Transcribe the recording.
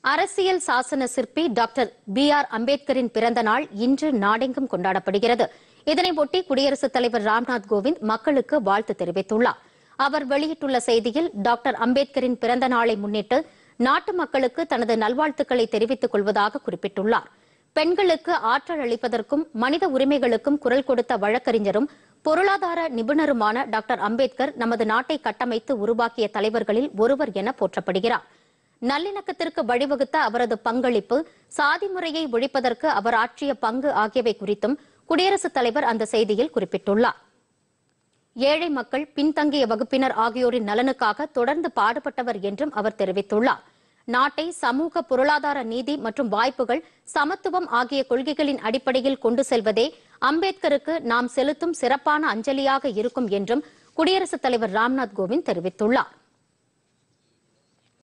அரசியல் சாசன சிற்பி டாக்டர் பி ஆர் அம்பேத்கரின் பிறந்த நாள் இன்று நாடெங்கும் கொண்டாடப்படுகிறது இதனையொட்டி குடியரசுத் தலைவர் ராம்நாத் கோவிந்த் மக்களுக்கு வாழ்த்து தெரிவித்துள்ளார் அவர் வெளியிட்டுள்ள செய்தியில் டாக்டர் அம்பேத்கரின் பிறந்த நாளை முன்னிட்டு நாட்டு மக்களுக்கு தனது நல்வாழ்த்துக்களை தெரிவித்துக் கொள்வதாக குறிப்பிட்டுள்ளார் பெண்களுக்கு ஆற்றல் அளிப்பதற்கும் மனித உரிமைகளுக்கும் குரல் கொடுத்த வழக்கறிஞரும் பொருளாதார நிபுணருமான டாக்டர் அம்பேத்கர் நமது நாட்டை கட்டமைத்து உருவாக்கிய தலைவர்களில் ஒருவர் என போற்றப்படுகிறார் நல்லிணக்கத்திற்கு வழிவகுத்த அவரது பங்களிப்பு சாதி முறையை ஒழிப்பதற்கு அவர் ஆற்றிய பங்கு ஆகியவை குறித்தும் குடியரசுத் தலைவர் அந்த செய்தியில் குறிப்பிட்டுள்ளார் ஏழை மக்கள் பின்தங்கிய வகுப்பினர் ஆகியோரின் நலனுக்காக தொடர்ந்து பாடுபட்டவர் என்றும் அவர் தெரிவித்துள்ளார் நாட்டை சமூக பொருளாதார நீதி மற்றும் வாய்ப்புகள் சமத்துவம் ஆகிய கொள்கைகளின் அடிப்படையில் கொண்டு செல்வதே அம்பேத்கருக்கு நாம் செலுத்தும் சிறப்பான அஞ்சலியாக இருக்கும் என்றும் குடியரசுத் தலைவர் ராம்நாத் கோவிந்த் தெரிவித்துள்ளார்